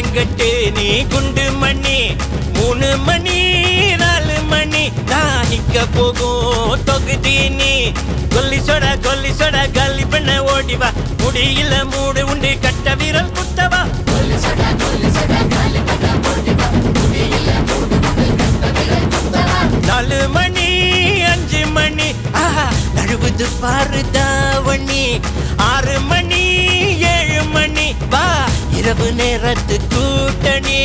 ஓரங்கட்டு நீ குண்டு மணி மூணு மணி நாலு மணி தானிக்க போகும் தொகுதி நீ கொல்லி சொட கொல்லி சொட கல்லி பண்ண ஓடி வா முடியில மூடு உண்டு கட்ட வீரல் குத்தவா நாலு மணி அஞ்சு மணி ஆஹா நழுவுது பாரு தாவணி ஆறு மணி ஏழு மணி வா இரவு நேரத்து கூட்டணி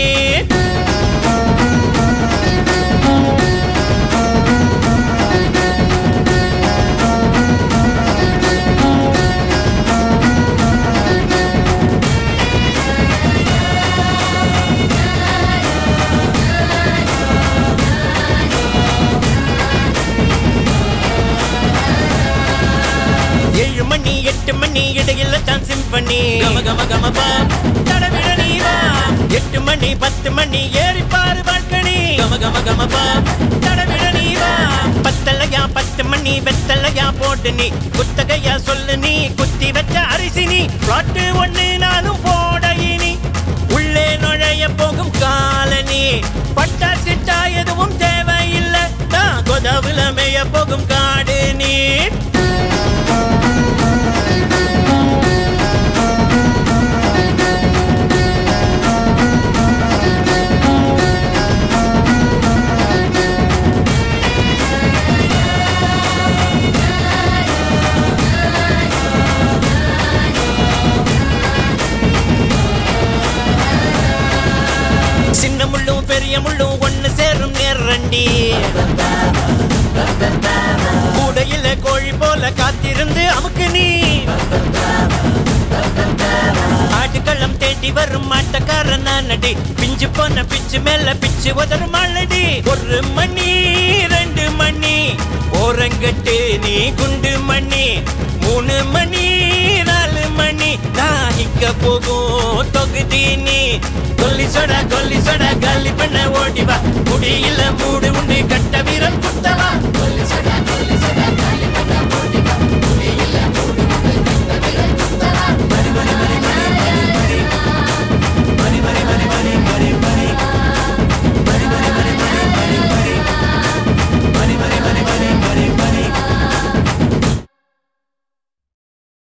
ஏழு மணி எட்டு மணி இடையில தான் சிம்பனி கம கம கம பா தடவிட நீ வா எட்டு மணி பத்து மணி ஏறி பாரு பால்கனி கம கம கம பா தடவிட நீ வா பத்தலையா பத்து மணி வெத்தலையா போட்டு நீ குத்தகையா சொல்லு நீ குத்தி வச்ச அரிசி நீ பிளாட்டு ஒண்ணு நானும் போட இனி உள்ளே நுழைய போகும் காலனி பட்டா சிட்டா எதுவும் தேவையில்லை நான் கொதவுல மேய போகும் காடு நீ சின்ன முள்ளும் பெரிய முள்ளும் ஒண்ணு சேரும் நேரண்டி கூடையில கோழி போல காத்திருந்து அமுக்கு நீ ஆட்டுக்களம் தேடி வரும் மாட்டக்காரன் நடி பிஞ்சு போன பிச்சு மேல பிச்சு உதறு மாலடி ஒரு மணி ரெண்டு மணி ஓரங்கட்டு நீ குண்டு மணி மூணு மணி நாலு மணி தானிக்க போகும் தொகுதி நீ கொல்லி சொட கொல்லி சொட காலி பண்ண ஓடி வா முடியில